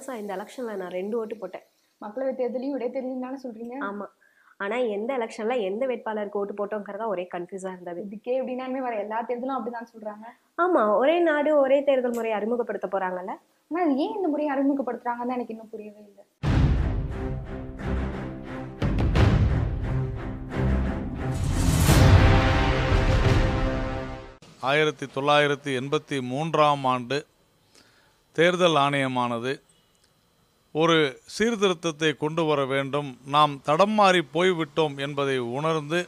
வருஷம் இந்த எலெக்ஷனில் நான் ரெண்டு ஓட்டு போட்டேன் மக்களவை தேர்தலையும் இடைத்தேர்தலையும் தானே சொல்றீங்க ஆமாம் ஆனால் எந்த எலெக்ஷனில் எந்த வேட்பாளருக்கு ஓட்டு போட்டோங்கிறதா ஒரே கன்ஃபியூஸாக இருந்தது இதுக்கே எப்படின்னாமே வர எல்லா தேர்தலும் அப்படிதான் சொல்றாங்க ஆமாம் ஒரே நாடு ஒரே தேர்தல் முறை அறிமுகப்படுத்த போகிறாங்கல்ல ஆனா அது ஏன் இந்த முறையை அறிமுகப்படுத்துறாங்கன்னு எனக்கு இன்னும் புரியவே இல்லை ஆயிரத்தி தொள்ளாயிரத்தி எண்பத்தி மூன்றாம் ஆண்டு தேர்தல் ஆணையமானது ஒரு சீர்திருத்தத்தை கொண்டு வர வேண்டும் நாம் தடம் மாறி போய்விட்டோம் என்பதை உணர்ந்து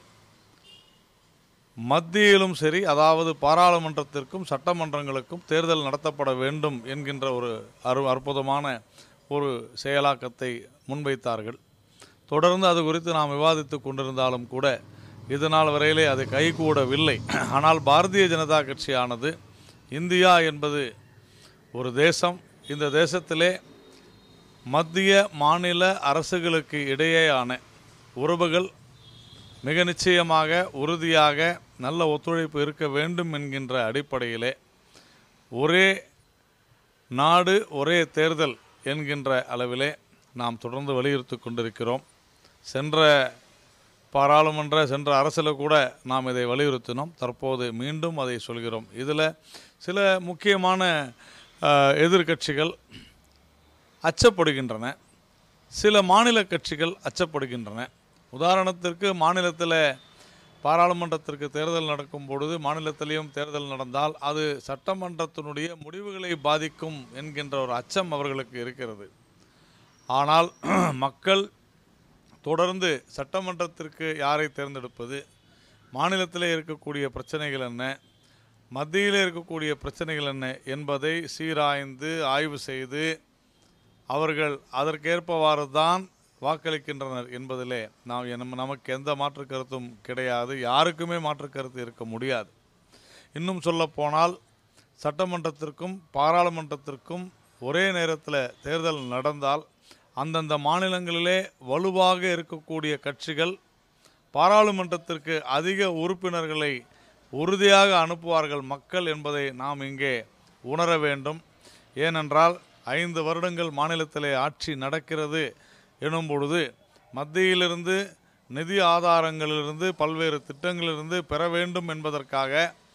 மத்தியிலும் சரி அதாவது பாராளுமன்றத்திற்கும் சட்டமன்றங்களுக்கும் தேர்தல் நடத்தப்பட வேண்டும் என்கின்ற ஒரு அரு அற்புதமான ஒரு செயலாக்கத்தை முன்வைத்தார்கள் தொடர்ந்து அது குறித்து நாம் விவாதித்து கொண்டிருந்தாலும் கூட இது நாள் வரையிலே அது கைகூடவில்லை ஆனால் பாரதிய ஜனதா கட்சியானது இந்தியா என்பது ஒரு தேசம் இந்த தேசத்திலே மத்திய மாநில அரசுகளுக்கு இடையேயான உறவுகள் மிக நிச்சயமாக உறுதியாக நல்ல ஒத்துழைப்பு இருக்க வேண்டும் என்கின்ற அடிப்படையிலே ஒரே நாடு ஒரே தேர்தல் என்கின்ற அளவிலே நாம் தொடர்ந்து வலியுறுத்தி கொண்டிருக்கிறோம் சென்ற பாராளுமன்ற சென்ற அரசில் கூட நாம் இதை வலியுறுத்தினோம் தற்போது மீண்டும் அதை சொல்கிறோம் இதில் சில முக்கியமான அஹ், எதிர்க்கட்சிகள் அச்சப்படுகின்றன சில மாநில கட்சிகள் அச்சப்படுகின்றன உதாரணத்திற்கு மாநிலத்தில் பாராளுமன்றத்திற்கு தேர்தல் நடக்கும் பொழுது மாநிலத்திலேயும் தேர்தல் நடந்தால் அது சட்டமன்றத்தினுடைய முடிவுகளை பாதிக்கும் என்கின்ற ஒரு அச்சம் அவர்களுக்கு இருக்கிறது ஆனால் மக்கள் தொடர்ந்து சட்டமன்றத்திற்கு யாரை தேர்ந்தெடுப்பது மாநிலத்திலே இருக்கக்கூடிய பிரச்சனைகள் என்ன மத்தியிலே இருக்கக்கூடிய பிரச்சனைகள் என்ன என்பதை சீராய்ந்து ஆய்வு செய்து அவர்கள் அதற்கேற்பவாறு தான் வாக்களிக்கின்றனர் என்பதிலே நாம் என- நமக்கு எந்த மாற்று கருத்தும் கிடையாது யாருக்குமே மாற்று கருத்து இருக்க முடியாது இன்னும் சொல்லப்போனால் சட்டமன்றத்திற்கும் பாராளுமன்றத்திற்கும் ஒரே நேரத்தில் தேர்தல் நடந்தால் அந்தந்த மாநிலங்களிலே வலுவாக இருக்கக்கூடிய கட்சிகள் பாராளுமன்றத்திற்கு அதிக உறுப்பினர்களை உறுதியாக அனுப்புவார்கள் மக்கள் என்பதை நாம் இங்கே உணர வேண்டும் ஏனென்றால் ஐந்து வருடங்கள் மாநிலத்திலே ஆட்சி நடக்கிறது எனும் பொழுது மத்தியிலிருந்து நிதி ஆதாரங்களிலிருந்து பல்வேறு திட்டங்களிலிருந்து பெற வேண்டும் என்பதற்காக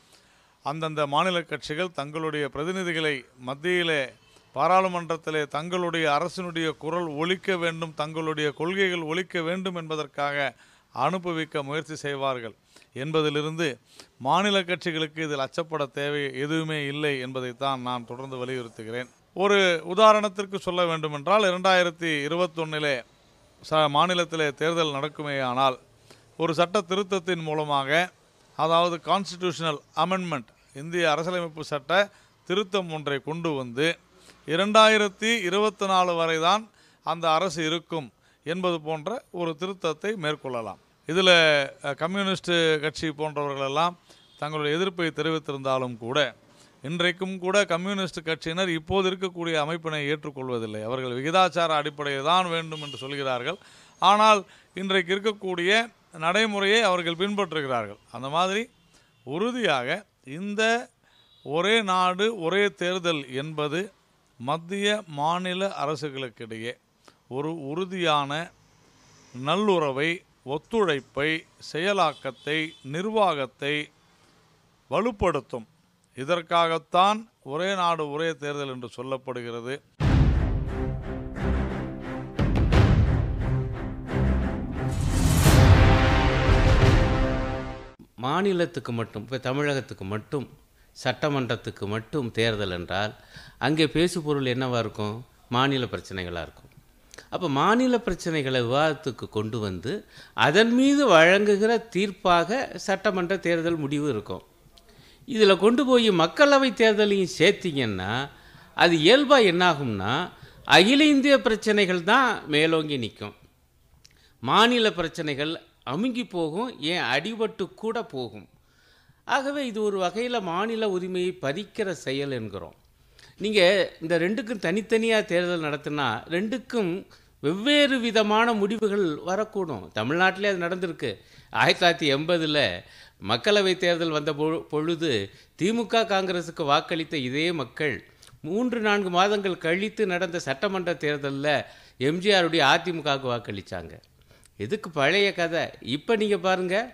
அந்தந்த மாநில கட்சிகள் தங்களுடைய பிரதிநிதிகளை மத்தியிலே பாராளுமன்றத்திலே தங்களுடைய அரசினுடைய குரல் ஒலிக்க வேண்டும் தங்களுடைய கொள்கைகள் ஒலிக்க வேண்டும் என்பதற்காக அனுப்புவிக்க முயற்சி செய்வார்கள் என்பதிலிருந்து மாநில கட்சிகளுக்கு இதில் அச்சப்பட தேவை எதுவுமே இல்லை என்பதைத்தான் நான் தொடர்ந்து வலியுறுத்துகிறேன் ஒரு உதாரணத்திற்கு சொல்ல வேண்டுமென்றால் இரண்டாயிரத்தி இருபத்தொன்னிலே ச மாநிலத்திலே தேர்தல் நடக்குமேயானால் ஒரு சட்ட திருத்தத்தின் மூலமாக அதாவது கான்ஸ்டிடியூஷனல் அமெண்ட்மெண்ட் இந்திய அரசியலமைப்பு சட்ட திருத்தம் ஒன்றை கொண்டு வந்து இரண்டாயிரத்தி இருபத்தி நாலு வரை தான் அந்த அரசு இருக்கும் என்பது போன்ற ஒரு திருத்தத்தை மேற்கொள்ளலாம் இதில் கம்யூனிஸ்ட் கட்சி போன்றவர்களெல்லாம் தங்களுடைய எதிர்ப்பை தெரிவித்திருந்தாலும் கூட இன்றைக்கும் கூட கம்யூனிஸ்ட் கட்சியினர் இப்போது இருக்கக்கூடிய அமைப்பினை ஏற்றுக்கொள்வதில்லை அவர்கள் விகிதாச்சார அடிப்படையில் தான் வேண்டும் என்று சொல்கிறார்கள் ஆனால் இன்றைக்கு இருக்கக்கூடிய நடைமுறையை அவர்கள் பின்பற்றுகிறார்கள் அந்த மாதிரி உறுதியாக இந்த ஒரே நாடு ஒரே தேர்தல் என்பது மத்திய மாநில அரசுகளுக்கிடையே ஒரு உறுதியான நல்லுறவை ஒத்துழைப்பை செயலாக்கத்தை நிர்வாகத்தை வலுப்படுத்தும் இதற்காகத்தான் ஒரே நாடு ஒரே தேர்தல் என்று சொல்லப்படுகிறது மாநிலத்துக்கு மட்டும் இப்போ தமிழகத்துக்கு மட்டும் சட்டமன்றத்துக்கு மட்டும் தேர்தல் என்றால் அங்கே பேசுபொருள் என்னவா இருக்கும் மாநில பிரச்சனைகளாக இருக்கும் அப்போ மாநில பிரச்சனைகளை விவாதத்துக்கு கொண்டு வந்து அதன் மீது வழங்குகிற தீர்ப்பாக சட்டமன்ற தேர்தல் முடிவு இருக்கும் இதில் கொண்டு போய் மக்களவை தேர்தலையும் சேர்த்திங்கன்னா அது இயல்பாக என்னாகும்னா அகில இந்திய பிரச்சனைகள் தான் மேலோங்கி நிற்கும் மாநில பிரச்சனைகள் அமுங்கி போகும் ஏன் அடிபட்டு கூட போகும் ஆகவே இது ஒரு வகையில் மாநில உரிமையை பறிக்கிற செயல் என்கிறோம் நீங்கள் இந்த ரெண்டுக்கும் தனித்தனியாக தேர்தல் நடத்தினா ரெண்டுக்கும் வெவ்வேறு விதமான முடிவுகள் வரக்கூடும் தமிழ்நாட்டிலே அது நடந்திருக்கு ஆயிரத்தி தொள்ளாயிரத்தி எண்பதில் மக்களவை தேர்தல் வந்த பொ- பொழுது திமுக காங்கிரஸுக்கு வாக்களித்த இதே மக்கள் மூன்று நான்கு மாதங்கள் கழித்து நடந்த சட்டமன்ற தேர்தலில் எம்ஜிஆருடைய அதிமுகவுக்கு வாக்களித்தாங்க எதுக்கு பழைய கதை இப்போ நீங்கள் பாருங்கள்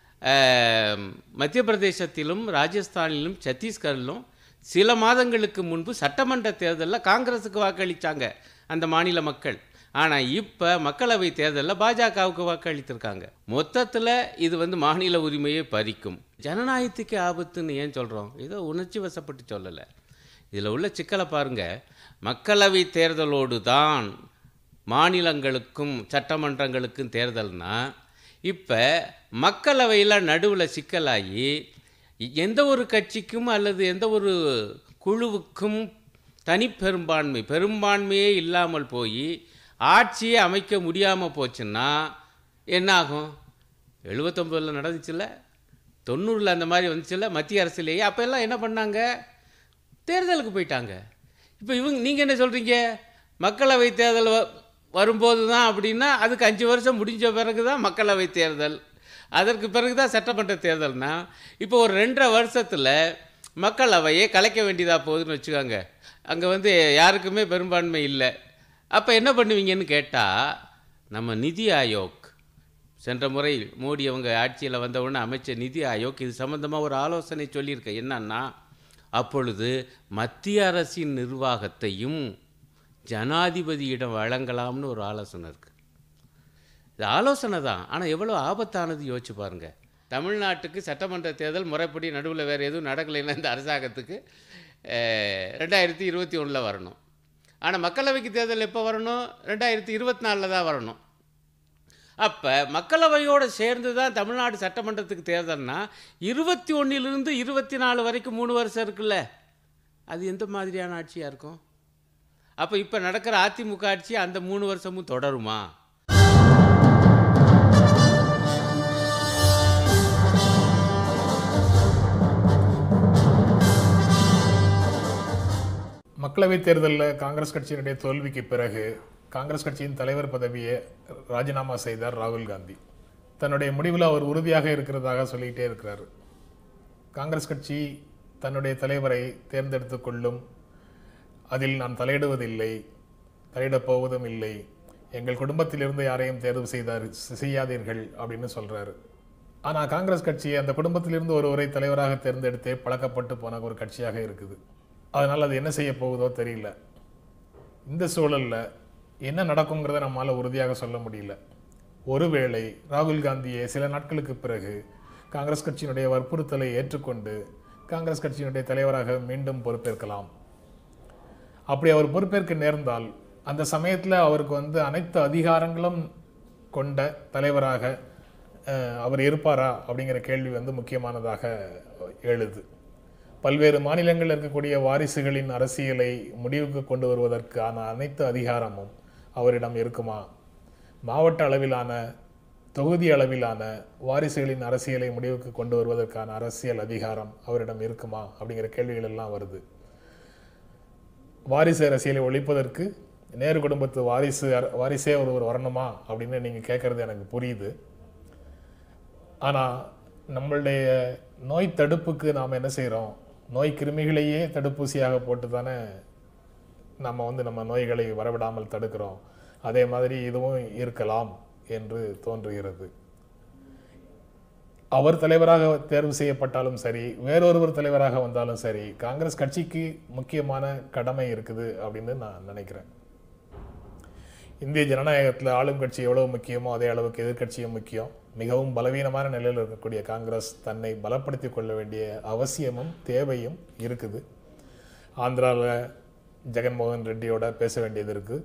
மத்திய பிரதேசத்திலும் ராஜஸ்தானிலும் சத்தீஸ்கரிலும் சில மாதங்களுக்கு முன்பு சட்டமன்ற தேர்தலில் காங்கிரஸுக்கு வாக்களித்தாங்க அந்த மாநில மக்கள் ஆனால் இப்போ மக்களவை தேர்தலில் பாஜகவுக்கு வாக்களித்திருக்காங்க மொத்தத்தில் இது வந்து மாநில உரிமையை பறிக்கும் ஜனநாயகத்துக்கு ஆபத்துன்னு ஏன் சொல்கிறோம் ஏதோ உணர்ச்சி வசப்பட்டு சொல்லலை இதில் உள்ள சிக்கலை பாருங்க மக்களவை தேர்தலோடு தான் மாநிலங்களுக்கும் சட்டமன்றங்களுக்கும் தேர்தல்னா இப்போ மக்களவையில் நடுவில் சிக்கலாகி எந்த ஒரு கட்சிக்கும் அல்லது எந்த ஒரு குழுவுக்கும் தனிப்பெரும்பான்மை பெரும்பான்மையே இல்லாமல் போய் ஆட்சியை அமைக்க முடியாமல் போச்சுன்னா என்ன ஆகும் எழுபத்தொம்பதில் நடந்துச்சுல்ல தொண்ணூறில் அந்த மாதிரி வந்துச்சுல்ல மத்திய அரசுலேயே அப்போ எல்லாம் என்ன பண்ணாங்க தேர்தலுக்கு போயிட்டாங்க இப்போ இவங்க நீங்கள் என்ன சொல்கிறீங்க மக்களவை தேர்தல் வ- வரும்போது தான் அப்படின்னா அதுக்கு அஞ்சு வருஷம் முடிஞ்ச பிறகு தான் மக்களவை தேர்தல் அதற்கு பிறகு தான் சட்டமன்ற தேர்தல்னா இப்போ ஒரு ரெண்டரை வருஷத்தில் மக்களவையை கலைக்க வேண்டியதாக போகுதுன்னு வச்சுக்கோங்க அங்கே வந்து யாருக்குமே பெரும்பான்மை இல்லை அப்போ என்ன பண்ணுவீங்கன்னு கேட்டால் நம்ம நிதி ஆயோக் சென்ற முறை மோடி அவங்க ஆட்சியில் வந்த உடனே அமைச்சர் நிதி ஆயோக் இது சம்பந்தமாக ஒரு ஆலோசனை சொல்லியிருக்கேன் என்னன்னா அப்பொழுது மத்திய அரசின் நிர்வாகத்தையும் ஜனாதிபதியிடம் வழங்கலாம்னு ஒரு ஆலோசனை இருக்கு இது ஆலோசனை தான் ஆனால் எவ்வளோ ஆபத்தானது யோசிச்சு பாருங்க தமிழ்நாட்டுக்கு சட்டமன்ற தேர்தல் முறைப்படி நடுவில் வேறு எதுவும் நடக்கலைன்னா இந்த அரசாங்கத்துக்கு அஹ், ரெண்டாயிரத்தி இருபத்தி ஒன்றில் வரணும் ஆனால் மக்களவைக்கு தேர்தல் எப்போ வரணும் ரெண்டாயிரத்தி இருபத்தி நாலில் தான் வரணும் அப்போ மக்களவையோடு சேர்ந்து தான் தமிழ்நாடு சட்டமன்றத்துக்கு தேர்தல்னா இருபத்தி ஒன்றிலிருந்து இருபத்தி நாலு வரைக்கும் மூணு வருஷம் இருக்குல்ல அது எந்த மாதிரியான ஆட்சியாக இருக்கும் அப்போ இப்போ நடக்கிற அதிமுக ஆட்சி அந்த மூணு வருஷமும் தொடருமா மக்களவைத் தேர்தலில் காங்கிரஸ் கட்சியினுடைய தோல்விக்கு பிறகு காங்கிரஸ் கட்சியின் தலைவர் பதவியை ராஜினாமா செய்தார் ராகுல் காந்தி தன்னுடைய முடிவில் அவர் உறுதியாக இருக்கிறதாக சொல்லிக்கிட்டே இருக்கிறார் காங்கிரஸ் கட்சி தன்னுடைய தலைவரை தேர்ந்தெடுத்துக் கொள்ளும் அதில் நான் தலையிடுவதில்லை தலையிடப் போவதும் இல்லை எங்கள் குடும்பத்திலிருந்து யாரையும் தேர்வு செய்தார் செய்யாதீர்கள் அப்படின்னு சொல்றாரு ஆனால் காங்கிரஸ் கட்சி அந்த குடும்பத்திலிருந்து ஒருவரை தலைவராக தேர்ந்தெடுத்தே பழக்கப்பட்டு போன ஒரு கட்சியாக இருக்குது அதனால் அது என்ன செய்ய போகுதோ தெரியல இந்த சூழல்ல என்ன நடக்குங்கிறத நம்மால உறுதியாக சொல்ல முடியல ஒருவேளை ராகுல் காந்தியை சில நாட்களுக்கு பிறகு காங்கிரஸ் கட்சியினுடைய வற்புறுத்தலை ஏற்றுக்கொண்டு காங்கிரஸ் கட்சியினுடைய தலைவராக மீண்டும் பொறுப்பேற்கலாம் அப்படி அவர் பொறுப்பேற்க நேர்ந்தால் அந்த சமயத்தில் அவருக்கு வந்து அனைத்து அதிகாரங்களும் கொண்ட தலைவராக அஹ், அவர் இருப்பாரா அப்படிங்கிற கேள்வி வந்து முக்கியமானதாக எழுது பல்வேறு மாநிலங்களில் இருக்கக்கூடிய வாரிசுகளின் அரசியலை முடிவுக்கு கொண்டு வருவதற்கான அனைத்து அதிகாரமும் அவரிடம் இருக்குமா மாவட்ட அளவிலான தொகுதி அளவிலான வாரிசுகளின் அரசியலை முடிவுக்கு கொண்டு வருவதற்கான அரசியல் அதிகாரம் அவரிடம் இருக்குமா அப்படிங்கிற கேள்விகள் எல்லாம் வருது வாரிசு அரசியலை ஒழிப்பதற்கு நேரு குடும்பத்து வாரிசு அர- வாரிசே ஒருவர் வரணுமா அப்படின்னு நீங்கள் கேட்குறது எனக்கு புரியுது ஆனால் நம்மளுடைய நோய் தடுப்புக்கு நாம் என்ன செய்கிறோம் நோய் கிருமிகளையே தடுப்பூசியாக போட்டு தானே நம்ம வந்து நம்ம நோய்களை வரவிடாமல் தடுக்கிறோம் அதே மாதிரி இதுவும் இருக்கலாம் என்று தோன்றுகிறது அவர் தலைவராக தேர்வு செய்யப்பட்டாலும் சரி வேறொருவர் தலைவராக வந்தாலும் சரி காங்கிரஸ் கட்சிக்கு முக்கியமான கடமை இருக்குது அப்படின்னு நான் நினைக்கிறேன் இந்திய ஜனநாயகத்தில் ஆளும் கட்சி எவ்வளவு முக்கியமோ அதே அளவுக்கு எதிர்க்கட்சியும் முக்கியம் மிகவும் பலவீனமான நிலையில் இருக்கக்கூடிய காங்கிரஸ் தன்னை பலப்படுத்திக் கொள்ள வேண்டிய அவசியமும் தேவையும் இருக்குது ஆந்திராவில் ஜெகன்மோகன் ரெட்டியோட பேச வேண்டியது இருக்குது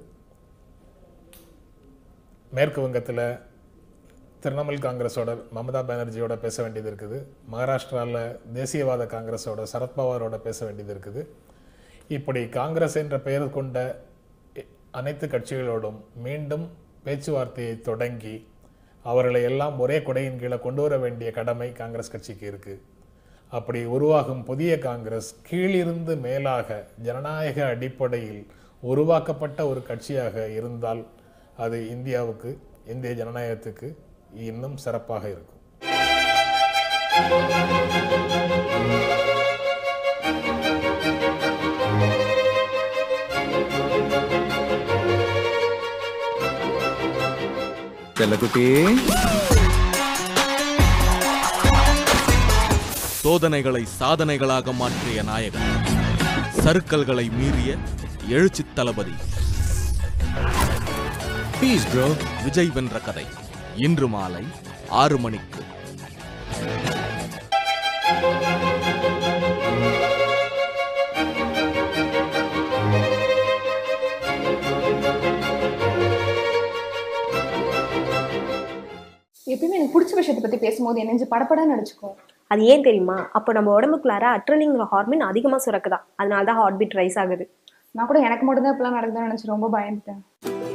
மேற்கு வங்கத்தில் திரிணாமுல் காங்கிரஸோட மமதா பானர்ஜியோட பேச வேண்டியது இருக்குது மகாராஷ்டிராவில் தேசியவாத காங்கிரஸோட சரத்பவாரோட பேச வேண்டியது இருக்குது இப்படி காங்கிரஸ் என்ற பெயர் கொண்ட எ- அனைத்து கட்சிகளோடும் மீண்டும் பேச்சுவார்த்தையை தொடங்கி அவர்களை எல்லாம் ஒரே குடையின் கீழே கொண்டு வர வேண்டிய கடமை காங்கிரஸ் கட்சிக்கு இருக்கு அப்படி உருவாகும் புதிய காங்கிரஸ் கீழிருந்து மேலாக ஜனநாயக அடிப்படையில் உருவாக்கப்பட்ட ஒரு கட்சியாக இருந்தால் அது இந்தியாவுக்கு இந்திய ஜனநாயகத்துக்கு இன்னும் சிறப்பாக இருக்கும் செல்லக்குட்டி சோதனைகளை சாதனைகளாக மாற்றிய நாயகன் சறுக்கல்களை மீறிய எழுச்சி தளபதி பீஸ் ப்ரோ விஜய் வென்ற கதை இன்று மாலை ஆறு மணிக்கு எப்பயுமே எனக்கு பிடிச்ச விஷயத்தை பத்தி பேசும்போது என் நெஞ்சு படப்படன்னு நடிச்சுக்கும் அது ஏன் தெரியுமா அப்போ நம்ம உடம்புக்குள்ளார அட்ரலிங்கிற ஹார்மோன் அதிகமா சுரக்குதா அதனால தான் ஹார்ட் பீட் ரைஸ் ஆகுது நான் கூட எனக்கு மட்டும் தான் இப்பெல்லாம் நடக்குதுன்னு நினைச்சு ரொம்ப பயந்துட்டேன்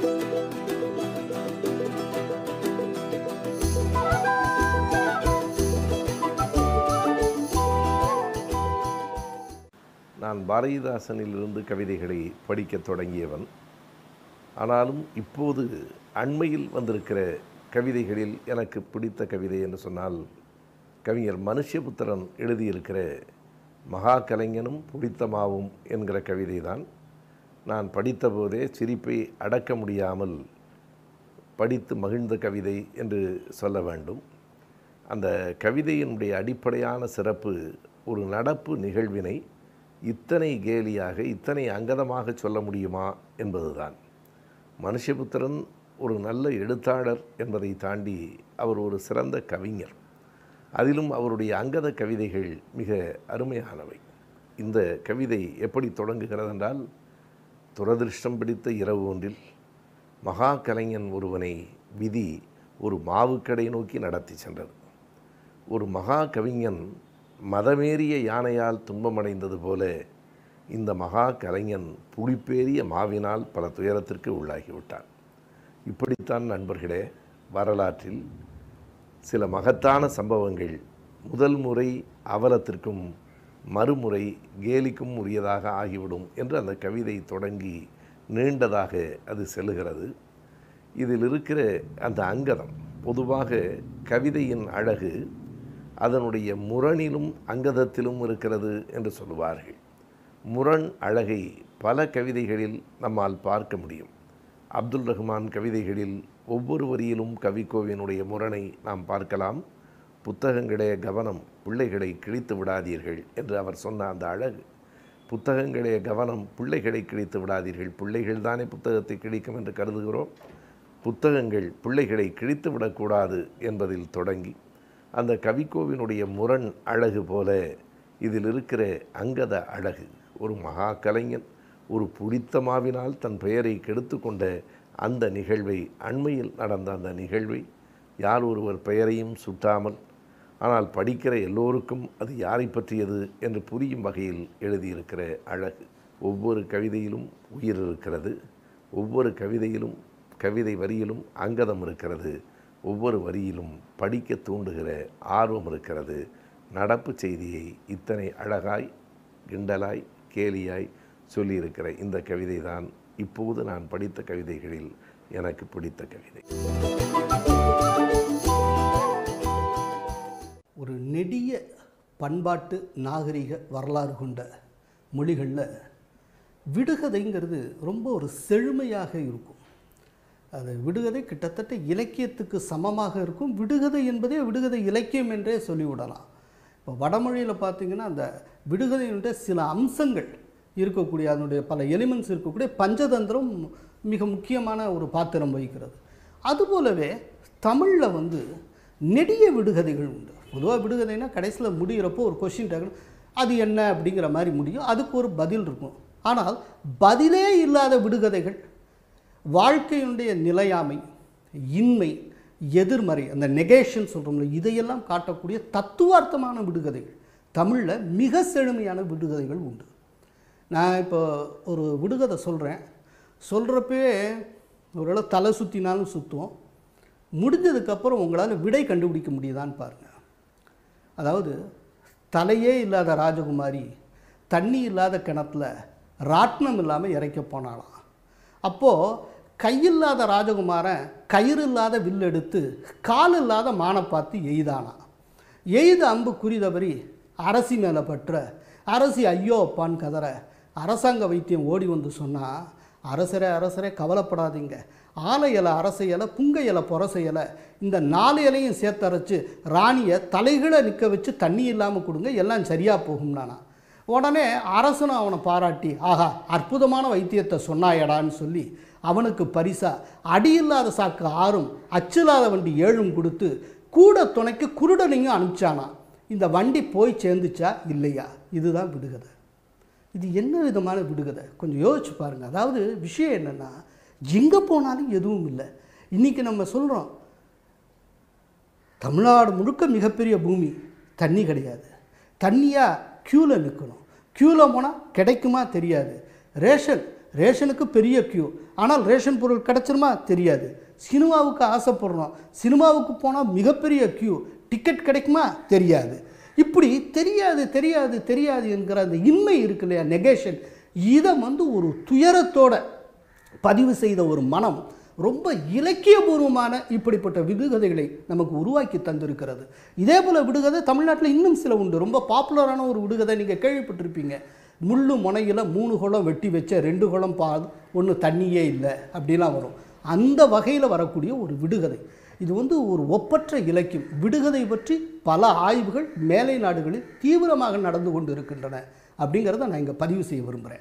நான் பாரதிதாசனிலிருந்து கவிதைகளை படிக்கத் தொடங்கியவன் ஆனாலும் இப்போது அண்மையில் வந்திருக்கிற கவிதைகளில் எனக்கு பிடித்த கவிதை என்று சொன்னால் கவிஞர் மனுஷபுத்திரன் எழுதியிருக்கிற மகா கலைஞனும் புடித்தமாவும் என்கிற கவிதை தான் நான் படித்தபோதே சிரிப்பை அடக்க முடியாமல் படித்து மகிழ்ந்த கவிதை என்று சொல்ல வேண்டும் அந்த கவிதையினுடைய அடிப்படையான சிறப்பு ஒரு நடப்பு நிகழ்வினை இத்தனை கேலியாக இத்தனை அங்கதமாக சொல்ல முடியுமா என்பதுதான் மனுஷபுத்திரன் ஒரு நல்ல எழுத்தாளர் என்பதை தாண்டி அவர் ஒரு சிறந்த கவிஞர் அதிலும் அவருடைய அங்கத கவிதைகள் மிக அருமையானவை இந்த கவிதை எப்படி தொடங்குகிறது என்றால் துரதிருஷ்டம் பிடித்த இரவு ஒன்றில் மகா கலைஞன் ஒருவனை விதி ஒரு மாவுக்கடை நோக்கி நடத்தி சென்றது ஒரு மகா கவிஞன் மதமேறிய யானையால் துன்பமடைந்தது போல இந்த மகா கலைஞன் புளிப்பேறிய மாவினால் பல துயரத்திற்கு உள்ளாகிவிட்டான் இப்படித்தான் நண்பர்களே வரலாற்றில் சில மகத்தான சம்பவங்கள் முதல் முறை அவலத்திற்கும் மறுமுறை கேலிக்கும் உரியதாக ஆகிவிடும் என்று அந்த கவிதை தொடங்கி நீண்டதாக அது செல்லுகிறது இதில் இருக்கிற அந்த அங்கதம் பொதுவாக கவிதையின் அழகு அதனுடைய முரணிலும் அங்கதத்திலும் இருக்கிறது என்று சொல்லுவார்கள் முரண் அழகை பல கவிதைகளில் நம்மால் பார்க்க முடியும் அப்துல் ரஹ்மான் கவிதைகளில் ஒவ்வொரு வரியிலும் கவிக்கோவினுடைய முரணை நாம் பார்க்கலாம் புத்தகங்களே கவனம் பிள்ளைகளை கிழித்து விடாதீர்கள் என்று அவர் சொன்ன அந்த அழகு புத்தகங்களே கவனம் பிள்ளைகளை கிழித்து விடாதீர்கள் பிள்ளைகள் தானே புத்தகத்தை கிழிக்கும் என்று கருதுகிறோம் புத்தகங்கள் பிள்ளைகளை கிழித்து விடக்கூடாது என்பதில் தொடங்கி அந்த கவிக்கோவினுடைய முரண் அழகு போல இதில் இருக்கிற அங்கத அழகு ஒரு மகா கலைஞன் ஒரு புளித்த மாவினால் தன் பெயரை கெடுத்து கொண்ட அந்த நிகழ்வை அண்மையில் நடந்த அந்த நிகழ்வை யார் ஒருவர் பெயரையும் சுட்டாமல் ஆனால் படிக்கிற எல்லோருக்கும் அது யாரை பற்றியது என்று புரியும் வகையில் எழுதியிருக்கிற அழகு ஒவ்வொரு கவிதையிலும் உயிர் இருக்கிறது ஒவ்வொரு கவிதையிலும் கவிதை வரியிலும் அங்கதம் இருக்கிறது ஒவ்வொரு வரியிலும் படிக்க தூண்டுகிற ஆர்வம் இருக்கிறது நடப்பு செய்தியை இத்தனை அழகாய் கிண்டலாய் கேலியாய் சொல்லியிருக்கிற இந்த கவிதை தான் இப்போது நான் படித்த கவிதைகளில் எனக்கு பிடித்த கவிதை ஒரு நெடிய பண்பாட்டு நாகரிக வரலாறு கொண்ட மொழிகளில் விடுகதைங்கிறது ரொம்ப ஒரு செழுமையாக இருக்கும் அது விடுகதை கிட்டத்தட்ட இலக்கியத்துக்கு சமமாக இருக்கும் விடுகதை என்பதே விடுகதை இலக்கியம் என்றே சொல்லிவிடலாம் இப்போ வடமொழியில் பார்த்தீங்கன்னா அந்த விடுகதையினுடைய சில அம்சங்கள் இருக்கக்கூடிய அதனுடைய பல எலிமெண்ட்ஸ் இருக்கக்கூடிய பஞ்சதந்திரம் மிக முக்கியமான ஒரு பாத்திரம் வகிக்கிறது அதுபோலவே தமிழில் வந்து நெடிய விடுகதைகள் உண்டு பொதுவாக விடுகதைனா கடைசியில் முடிகிறப்போ ஒரு கொஷின் டேக் அது என்ன அப்படிங்கிற மாதிரி முடியும் அதுக்கு ஒரு பதில் இருக்கும் ஆனால் பதிலே இல்லாத விடுகதைகள் வாழ்க்கையினுடைய நிலையாமை இன்மை எதிர்மறை அந்த நெகேஷன் சொல்கிறோம்ல இதையெல்லாம் காட்டக்கூடிய தத்துவார்த்தமான விடுகதைகள் தமிழில் மிக செழுமையான விடுகதைகள் உண்டு நான் இப்போ ஒரு விடுகதை சொல்கிறேன் சொல்கிறப்பவே ஒருவேளை தலை சுற்றினாலும் சுற்றும் முடிஞ்சதுக்கப்புறம் உங்களால் விடை கண்டுபிடிக்க முடியுதான்னு பாருங்கள் அதாவது தலையே இல்லாத ராஜகுமாரி தண்ணி இல்லாத கிணத்துல ராட்டினம் இல்லாமல் இறைக்க போனாலாம் அப்போது கையில்லாத ராஜகுமாரன் கயிறு இல்லாத வில் எடுத்து கால் இல்லாத மானை பார்த்து எய்தானான் எய்த அம்பு குறிதவரி அரசி மேலே பற்ற அரசி ஐயோ அப்பான்னு கதற அரசாங்க வைத்தியம் ஓடி வந்து சொன்னால் அரசரே அரசரே கவலைப்படாதீங்க ஆலை இலை அரச இலை புங்க இலை புரச இலை இந்த நாலு இலையும் சேர்த்தரைச்சு ராணியை தலைகளை நிற்க வச்சு தண்ணி இல்லாமல் கொடுங்க எல்லாம் சரியாக போகும்னானா உடனே அரசனும் அவனை பாராட்டி ஆஹா அற்புதமான வைத்தியத்தை சொன்னாயடான்னு சொல்லி அவனுக்கு பரிசா அடியில்லாத சாக்கு ஆறும் அச்சில்லாத வண்டி ஏழும் கொடுத்து கூட துணைக்கு குருடனையும் அனுப்பிச்சானா இந்த வண்டி போய் சேர்ந்துச்சா இல்லையா இதுதான் விடுகதை இது என்ன விதமான விடுகதை கொஞ்சம் யோசிச்சு பாருங்கள் அதாவது விஷயம் என்னென்னா எங்கே போனாலும் எதுவும் இல்லை இன்றைக்கி நம்ம சொல்கிறோம் தமிழ்நாடு முழுக்க மிகப்பெரிய பூமி தண்ணி கிடையாது தண்ணியாக க்யூவில் நிற்கணும் க்யூவில் போனால் கிடைக்குமா தெரியாது ரேஷன் ரேஷனுக்கு பெரிய க்யூ ஆனால் ரேஷன் பொருள் கிடைச்சிருமா தெரியாது சினிமாவுக்கு ஆசைப்படுறோம் சினிமாவுக்கு போனால் மிகப்பெரிய க்யூ டிக்கெட் கிடைக்குமா தெரியாது இப்படி தெரியாது தெரியாது தெரியாது என்கிற அந்த இன்மை இருக்கு இல்லையா நெகேஷன் இதை வந்து ஒரு துயரத்தோட பதிவு செய்த ஒரு மனம் ரொம்ப இலக்கியபூர்வமான இப்படிப்பட்ட விடுகதைகளை நமக்கு உருவாக்கி தந்திருக்கிறது இதே போல் விடுகதை தமிழ்நாட்டில் இன்னும் சில உண்டு ரொம்ப பாப்புலரான ஒரு விடுகதை நீங்கள் கேள்விப்பட்டிருப்பீங்க முள்ளு முனையில் மூணு குளம் வெட்டி வச்ச ரெண்டு குளம் பா ஒன்று தண்ணியே இல்லை அப்படிலாம் வரும் அந்த வகையில் வரக்கூடிய ஒரு விடுகதை இது வந்து ஒரு ஒப்பற்ற இலக்கியம் விடுகதை பற்றி பல ஆய்வுகள் மேலை நாடுகளில் தீவிரமாக நடந்து கொண்டு இருக்கின்றன அப்படிங்கிறத நான் இங்கே பதிவு செய்ய விரும்புகிறேன்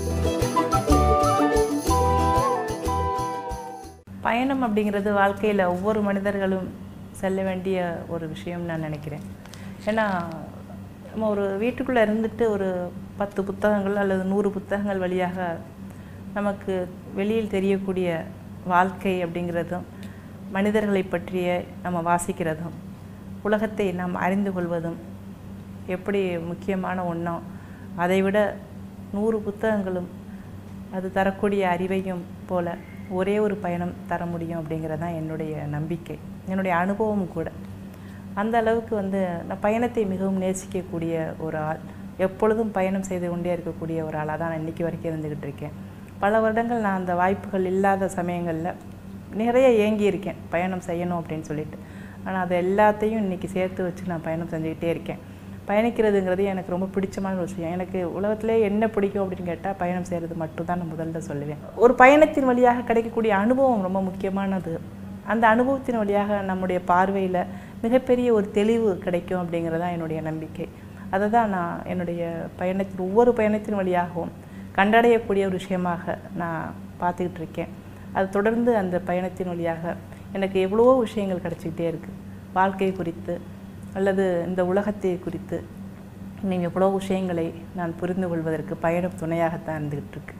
பயணம் அப்படிங்கிறது வாழ்க்கையில் ஒவ்வொரு மனிதர்களும் செல்ல வேண்டிய ஒரு விஷயம் நான் நினைக்கிறேன் ஏன்னா நம்ம ஒரு வீட்டுக்குள்ளே இருந்துட்டு ஒரு பத்து புத்தகங்கள் அல்லது நூறு புத்தகங்கள் வழியாக நமக்கு வெளியில் தெரியக்கூடிய வாழ்க்கை அப்படிங்கிறதும் மனிதர்களை பற்றிய நம்ம வாசிக்கிறதும் உலகத்தை நாம் அறிந்து கொள்வதும் எப்படி முக்கியமான ஒன்றோ அதைவிட நூறு புத்தகங்களும் அது தரக்கூடிய அறிவையும் போல ஒரே ஒரு பயணம் தர முடியும் அப்படிங்கிறது தான் என்னுடைய நம்பிக்கை என்னுடைய அனுபவமும் கூட அந்த அளவுக்கு வந்து நான் பயணத்தை மிகவும் நேசிக்கக்கூடிய ஒரு ஆள் எப்பொழுதும் பயணம் செய்து கொண்டே இருக்கக்கூடிய ஒரு ஆளாக தான் நான் இன்றைக்கி வரைக்கும் இருந்துக்கிட்டு இருக்கேன் பல வருடங்கள் நான் அந்த வாய்ப்புகள் இல்லாத சமயங்களில் நிறைய ஏங்கி இருக்கேன் பயணம் செய்யணும் அப்படின்னு சொல்லிட்டு ஆனால் அது எல்லாத்தையும் இன்றைக்கி சேர்த்து வச்சு நான் பயணம் செஞ்சுக்கிட்டே இருக்கேன் பயணிக்கிறதுங்கிறது எனக்கு ரொம்ப பிடிச்சமான ஒரு விஷயம் எனக்கு உலகத்திலே என்ன பிடிக்கும் அப்படின்னு கேட்டால் பயணம் செய்கிறது மட்டும்தான் நான் முதல்ல சொல்லுவேன் ஒரு பயணத்தின் வழியாக கிடைக்கக்கூடிய அனுபவம் ரொம்ப முக்கியமானது அந்த அனுபவத்தின் வழியாக நம்முடைய பார்வையில் மிகப்பெரிய ஒரு தெளிவு கிடைக்கும் அப்படிங்கிறது தான் என்னுடைய நம்பிக்கை அதை தான் நான் என்னுடைய பயணத்தின் ஒவ்வொரு பயணத்தின் வழியாகவும் கண்டடையக்கூடிய ஒரு விஷயமாக நான் பார்த்துக்கிட்டு இருக்கேன் அது தொடர்ந்து அந்த பயணத்தின் வழியாக எனக்கு எவ்வளவோ விஷயங்கள் கிடச்சிக்கிட்டே இருக்குது வாழ்க்கை குறித்து அல்லது இந்த உலகத்தை குறித்து இன்னும் எவ்வளோ விஷயங்களை நான் புரிந்து கொள்வதற்கு பயணம் துணையாகத்தான் இருந்துகிட்டு இருக்கு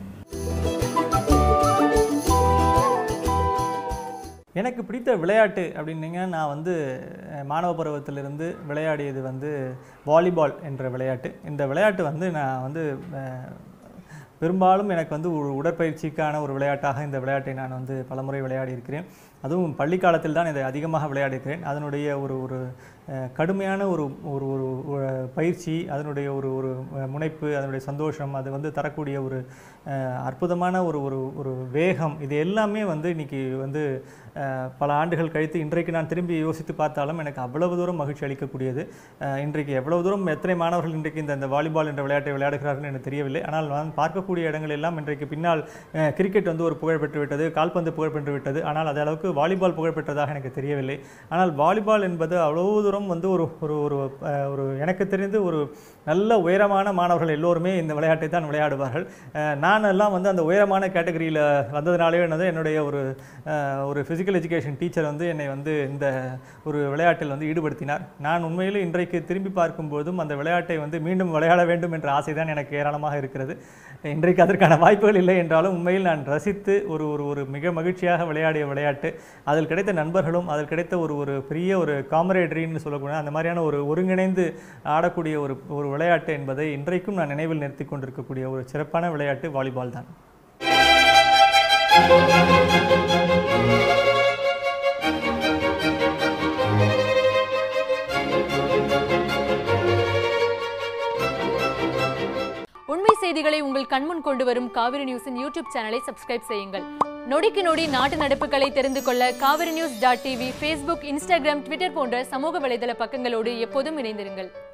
எனக்கு பிடித்த விளையாட்டு அப்படின்னீங்க நான் வந்து அஹ், மாணவ பருவத்திலிருந்து விளையாடியது வந்து வாலிபால் என்ற விளையாட்டு இந்த விளையாட்டு வந்து நான் வந்து அஹ், பெரும்பாலும் எனக்கு வந்து ஒரு உடற்பயிற்சிக்கான ஒரு விளையாட்டாக இந்த விளையாட்டை நான் வந்து பலமுறை விளையாடி இருக்கிறேன் அதுவும் பள்ளி காலத்தில் தான் இதை அதிகமாக விளையாடியிருக்கிறேன் அதனுடைய ஒரு ஒரு அஹ், கடுமையான ஒரு ஒரு ஒரு ஒரு பயிற்சி அதனுடைய ஒரு ஒரு அஹ், முனைப்பு அதனுடைய சந்தோஷம் அது வந்து தரக்கூடிய ஒரு அஹ், அற்புதமான ஒரு ஒரு ஒரு வேகம் இது எல்லாமே வந்து இன்னைக்கு வந்து அஹ், பல ஆண்டுகள் கழித்து இன்றைக்கு நான் திரும்பி யோசித்து பார்த்தாலும் எனக்கு அவ்வளவு தூரம் மகிழ்ச்சி அளிக்கக்கூடியது அஹ், இன்றைக்கு எவ்வளவு தூரம் எத்தனை மாணவர்கள் இன்றைக்கு இந்த இந்த வாலிபால் என்ற விளையாட்டை விளையாடுகிறார்கள் எனக்கு தெரியவில்லை ஆனால் நான் பார்க்கக்கூடிய இடங்கள் எல்லாம் இன்றைக்கு பின்னால் அஹ், கிரிக்கெட் வந்து ஒரு புகழ் பெற்று விட்டது கால்பந்து புகழ் பெற்று விட்டது ஆனால் அது அளவுக்கு வாலிபால் புகழ் பெற்றதாக எனக்கு தெரியவில்லை ஆனால் வாலிபால் என்பது அவ்வளவு தூரம் வந்து ஒரு ஒரு ஒரு அஹ், ஒரு எனக்கு தெரிந்து ஒரு நல்ல உயரமான மாணவர்கள் எல்லோருமே இந்த விளையாட்டை தான் விளையாடுவார்கள் அஹ், நான் எல்லாம் வந்து அந்த உயரமான கேட்டகரியில் வந்ததுனாலே என்னது என்னுடைய ஒரு அஹ், ஒரு ஃபிசிக்கல் எஜுகேஷன் டீச்சர் வந்து என்னை வந்து இந்த ஒரு விளையாட்டில் வந்து ஈடுபடுத்தினார் நான் உண்மையில் இன்றைக்கு திரும்பி பார்க்கும்போதும் அந்த விளையாட்டை வந்து மீண்டும் விளையாட வேண்டும் என்ற ஆசை தான் எனக்கு ஏராளமாக இருக்கிறது இன்றைக்கு அதற்கான வாய்ப்புகள் இல்லை என்றாலும் உண்மையில் நான் ரசித்து ஒரு ஒரு ஒரு மிக மகிழ்ச்சியாக விளையாடிய விளையாட்டு அதில் கிடைத்த நண்பர்களும் அதில் கிடைத்த ஒரு ஒரு பெரிய ஒரு காமரேடரின்னு சொல்லக்கூடிய அந்த மாதிரியான ஒரு ஒருங்கிணைந்து ஆடக்கூடிய ஒரு ஒரு விளையாட்டு என்பதை இன்றைக்கும் நான் நினைவில் நிறுத்தி கொண்டிருக்கக்கூடிய ஒரு சிறப்பான விளையாட்டு வாலிபால் தான் உண்மை செய்திகளை உங்கள் கண்முன் கொண்டு வரும் காவிரி நியூஸின் யூடியூப் சேனலை சப்ஸ்கிரைப் செய்யுங்கள் நொடிக்கு நொடி நாட்டு நடப்புகளை தெரிந்து கொள்ள Kaveri news dot TV Facebook Instagram Twitter போன்ற சமூக வலைதள பக்கங்களோடு எப்போதும் இணைந்திருங்கள்